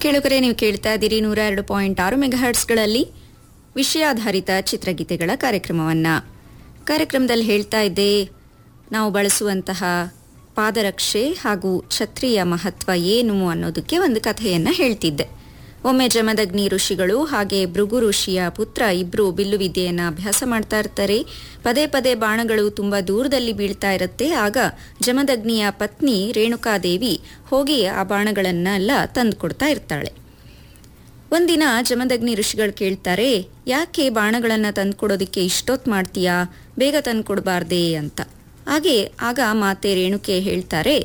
ಕೇಳುಗರೆ ನೀವು ಕೇಳ್ತಾ ಇದ್ದೀರಿ ನೂರ ಎರಡು ಪಾಯಿಂಟ್ ಆರು ಮೆಗಾಹರ್ಟ್ಸ್ಗಳಲ್ಲಿ ವಿಷಯಾಧಾರಿತ ಚಿತ್ರಗೀತೆಗಳ ಕಾರ್ಯಕ್ರಮವನ್ನ ಕಾರ್ಯಕ್ರಮದಲ್ಲಿ ಹೇಳ್ತಾ ಇದ್ದೆ ನಾವು ಬಳಸುವಂತಹ ಪಾದರಕ್ಷೆ ಹಾಗೂ ಛತ್ರಿಯ ಮಹತ್ವ ಏನು ಅನ್ನೋದಕ್ಕೆ ಒಂದು ಕಥೆಯನ್ನ ಹೇಳ್ತಿದ್ದೆ ಒಮ್ಮೆ ಜಮದಗ್ನಿ ಋಷಿಗಳು ಹಾಗೆ ಭೃಗು ಋಷಿಯ ಪುತ್ರ ಇಬ್ರು ಬಿಲ್ಲು ವಿದ್ಯೆಯನ್ನ ಅಭ್ಯಾಸ ಮಾಡ್ತಾ ಇರ್ತಾರೆ ಪದೇ ಪದೇ ಬಾಣಗಳು ತುಂಬಾ ದೂರದಲ್ಲಿ ಬೀಳ್ತಾ ಇರುತ್ತೆ ಆಗ ಜಮದಗ್ನಿಯ ಪತ್ನಿ ರೇಣುಕಾದೇವಿ ಹೋಗಿ ಆ ಬಾಣಗಳನ್ನೆಲ್ಲ ತಂದುಕೊಡ್ತಾ ಇರ್ತಾಳೆ ಒಂದಿನ ಜಮದಗ್ನಿ ಋಷಿಗಳು ಕೇಳ್ತಾರೆ ಯಾಕೆ ಬಾಣಗಳನ್ನ ತಂದ್ಕೊಡೋದಕ್ಕೆ ಇಷ್ಟೊತ್ತು ಮಾಡ್ತೀಯಾ ಬೇಗ ತಂದ್ಕೊಡ್ಬಾರ್ದೇ ಅಂತ ಹಾಗೆ ಆಗ ಮಾತೆ ರೇಣುಕೆ ಹೇಳ್ತಾರೆ